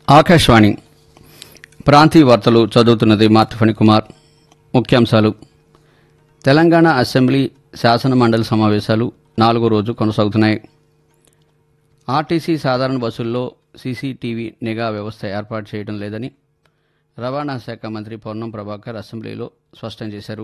ఆకాశవాణి ప్రాంతీయ వార్తలు చదువుతున్నది మార్తిఫణి కుమార్ ముఖ్యాంశాలు తెలంగాణ అసెంబ్లీ శాసన మండలి సమావేశాలు నాలుగో రోజు కొనసాగుతున్నాయి ఆర్టీసీ సాధారణ బస్సుల్లో సీసీటీవీ నిఘా వ్యవస్థ ఏర్పాటు చేయడం లేదని రవాణా శాఖ మంత్రి పొన్నం ప్రభాకర్ అసెంబ్లీలో స్పష్టం చేశారు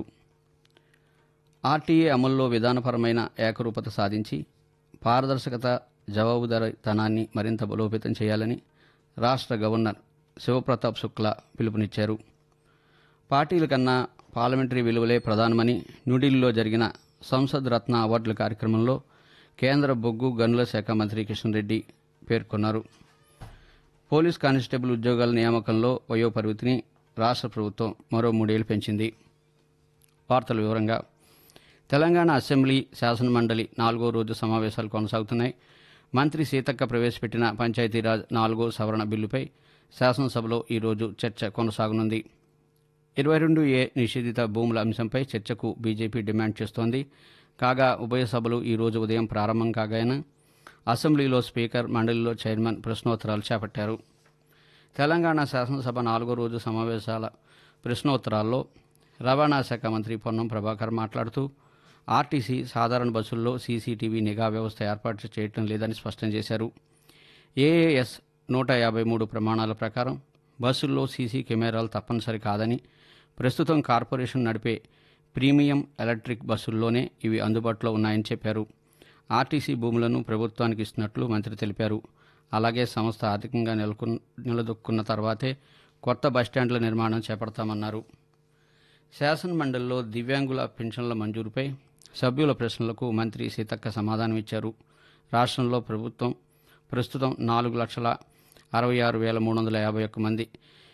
ఆర్టీఏ అమల్లో విధానపరమైన ఏకరూపత సాధించి పారదర్శకత జవాబుదారీతనాన్ని మరింత బలోపేతం చేయాలని రాష్ట్ర గవర్నర్ శివప్రతాప్ శుక్లా పిలుపునిచ్చారు పార్టీల కన్నా పార్లమెంటరీ విలువలే ప్రధానమని న్యూఢిల్లీలో జరిగిన సంసద్ రత్న అవార్డుల కార్యక్రమంలో కేంద్ర బొగ్గు గనుల శాఖ మంత్రి కిషన్ రెడ్డి పేర్కొన్నారు పోలీస్ కానిస్టేబుల్ ఉద్యోగాల నియామకంలో వయోపరిమితిని రాష్ట్ర ప్రభుత్వం మరో మూడేళ్లు పెంచింది వార్తల వివరంగా తెలంగాణ అసెంబ్లీ శాసనమండలి నాలుగో రోజు సమావేశాలు కొనసాగుతున్నాయి మంత్రి సీతక్క ప్రవేశపెట్టిన పంచాయతీరాజ్ నాలుగో సవరణ బిల్లుపై శాసనసభలో ఈరోజు చర్చ కొనసాగనుంది ఇరవై రెండు ఏ నిషేధిత భూముల అంశంపై చర్చకు బీజేపీ డిమాండ్ చేస్తోంది కాగా ఉభయ సభలు ఈ రోజు ఉదయం ప్రారంభం కాగానే అసెంబ్లీలో స్పీకర్ మండలిలో చైర్మన్ ప్రశ్నోత్తరాలు చేపట్టారు తెలంగాణ శాసనసభ నాలుగో రోజు సమావేశాల ప్రశ్నోత్తరాల్లో రవాణా శాఖ మంత్రి పొన్నం ప్రభాకర్ మాట్లాడుతూ ఆర్టీసీ సాధారణ బస్సుల్లో సీసీటీవీ నిఘా వ్యవస్థ ఏర్పాటు చేయటం లేదని స్పష్టం చేశారు ఏఏఎస్ నూట యాభై మూడు ప్రమాణాల ప్రకారం బస్సుల్లో సీసీ కెమెరాలు తప్పనిసరి కాదని ప్రస్తుతం కార్పొరేషన్ నడిపే ప్రీమియం ఎలక్ట్రిక్ బస్సుల్లోనే ఇవి అందుబాటులో ఉన్నాయని చెప్పారు ఆర్టీసీ భూములను ప్రభుత్వానికి ఇస్తున్నట్లు మంత్రి తెలిపారు అలాగే సంస్థ ఆర్థికంగా నెలకొన్ నిలదొక్కున్న తర్వాతే కొత్త బస్టాండ్ల నిర్మాణం చేపడతామన్నారు శాసనమండలిలో దివ్యాంగుల పెన్షన్ల మంజూరుపై సభ్యుల ప్రశ్నలకు మంత్రి సీతక్క సమాధానం ఇచ్చారు రాష్ట్రంలో ప్రభుత్వం ప్రస్తుతం నాలుగు లక్షల అరవై ఆరు వేల మూడు వందల యాభై ఒక్క మంది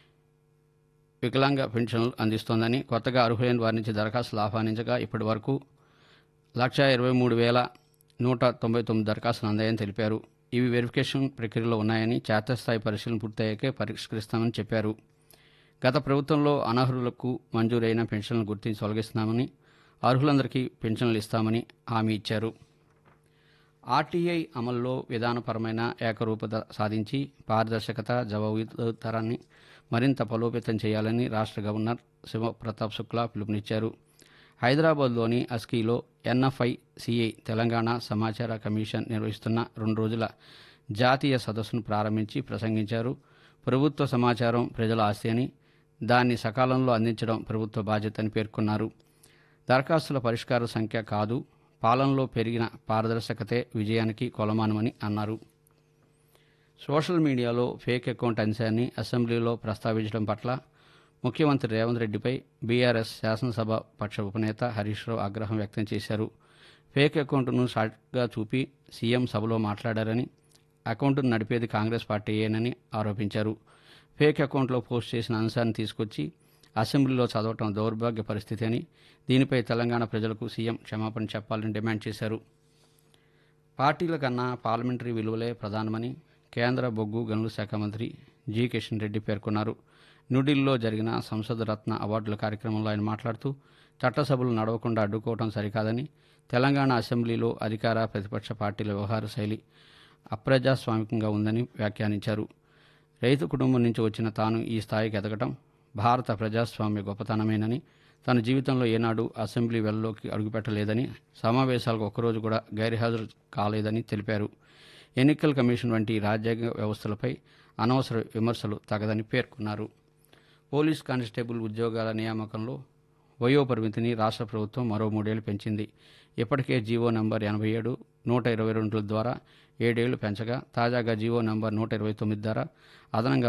వికలాంగ పెన్షన్లు అందిస్తోందని కొత్తగా అర్హులైన వారి నుంచి దరఖాస్తులు ఆహ్వానించగా ఇప్పటి వరకు లక్ష ఇరవై మూడు వేల నూట తొంభై తొమ్మిది దరఖాస్తులు అందాయని తెలిపారు ఇవి వెరిఫికేషన్ ప్రక్రియలో ఉన్నాయని చేతస్థాయి పరిశీలన పూర్తయ్యాకే పరిష్కరిస్తామని చెప్పారు గత ప్రభుత్వంలో అనర్హులకు మంజూరైన పెన్షన్లను గుర్తించి తొలగిస్తున్నామని అర్హులందరికీ పెన్షన్లు ఇస్తామని హామీ ఇచ్చారు ఆర్టీఐ అమల్లో విధానపరమైన ఏకరూపత సాధించి పారదర్శకత జవాబుదారాన్ని మరింత బలోపేతం చేయాలని రాష్ట్ర గవర్నర్ శివప్రతాప్ శుక్లా పిలుపునిచ్చారు హైదరాబాద్లోని అస్కీలో ఎన్ఎఫ్ఐ సిఐ తెలంగాణ సమాచార కమిషన్ నిర్వహిస్తున్న రెండు రోజుల జాతీయ సదస్సును ప్రారంభించి ప్రసంగించారు ప్రభుత్వ సమాచారం ప్రజల ఆస్తి అని దాన్ని సకాలంలో అందించడం ప్రభుత్వ బాధ్యత అని పేర్కొన్నారు దరఖాస్తుల పరిష్కార సంఖ్య కాదు పాలనలో పెరిగిన పారదర్శకతే విజయానికి కొలమానమని అన్నారు సోషల్ మీడియాలో ఫేక్ అకౌంట్ అంశాన్ని అసెంబ్లీలో ప్రస్తావించడం పట్ల ముఖ్యమంత్రి రేవంత్ రెడ్డిపై బీఆర్ఎస్ శాసనసభ పక్ష ఉపనేత హరీష్ రావు ఆగ్రహం వ్యక్తం చేశారు ఫేక్ అకౌంట్ను షార్ట్గా చూపి సీఎం సభలో మాట్లాడారని అకౌంట్ను నడిపేది కాంగ్రెస్ పార్టీయేనని ఆరోపించారు ఫేక్ అకౌంట్లో పోస్ట్ చేసిన అంశాన్ని తీసుకొచ్చి అసెంబ్లీలో చదవటం దౌర్భాగ్య పరిస్థితి అని దీనిపై తెలంగాణ ప్రజలకు సీఎం క్షమాపణ చెప్పాలని డిమాండ్ చేశారు పార్టీల కన్నా పార్లమెంటరీ విలువలే ప్రధానమని కేంద్ర బొగ్గు గనుల శాఖ మంత్రి జి కిషన్ రెడ్డి పేర్కొన్నారు న్యూఢిల్లీలో జరిగిన సంసద్ రత్న అవార్డుల కార్యక్రమంలో ఆయన మాట్లాడుతూ చట్టసభలు నడవకుండా అడ్డుకోవడం సరికాదని తెలంగాణ అసెంబ్లీలో అధికార ప్రతిపక్ష పార్టీల వ్యవహార శైలి అప్రజాస్వామికంగా ఉందని వ్యాఖ్యానించారు రైతు కుటుంబం నుంచి వచ్చిన తాను ఈ స్థాయికి ఎదగటం భారత ప్రజాస్వామ్య గొప్పతనమేనని తన జీవితంలో ఏనాడు అసెంబ్లీ వెల్లోకి అడుగుపెట్టలేదని సమావేశాలకు ఒక్కరోజు కూడా గైర్హాజరు కాలేదని తెలిపారు ఎన్నికల కమిషన్ వంటి రాజ్యాంగ వ్యవస్థలపై అనవసర విమర్శలు తగదని పేర్కొన్నారు పోలీస్ కానిస్టేబుల్ ఉద్యోగాల నియామకంలో వయో పరిమితిని రాష్ట్ర ప్రభుత్వం మరో మూడేళ్లు పెంచింది ఇప్పటికే జీవో నంబర్ ఎనభై ఏడు నూట ఇరవై రెండుల ద్వారా ఏడేళ్లు పెంచగా తాజాగా జీవో నంబర్ నూట ఇరవై తొమ్మిది ద్వారా అదనంగా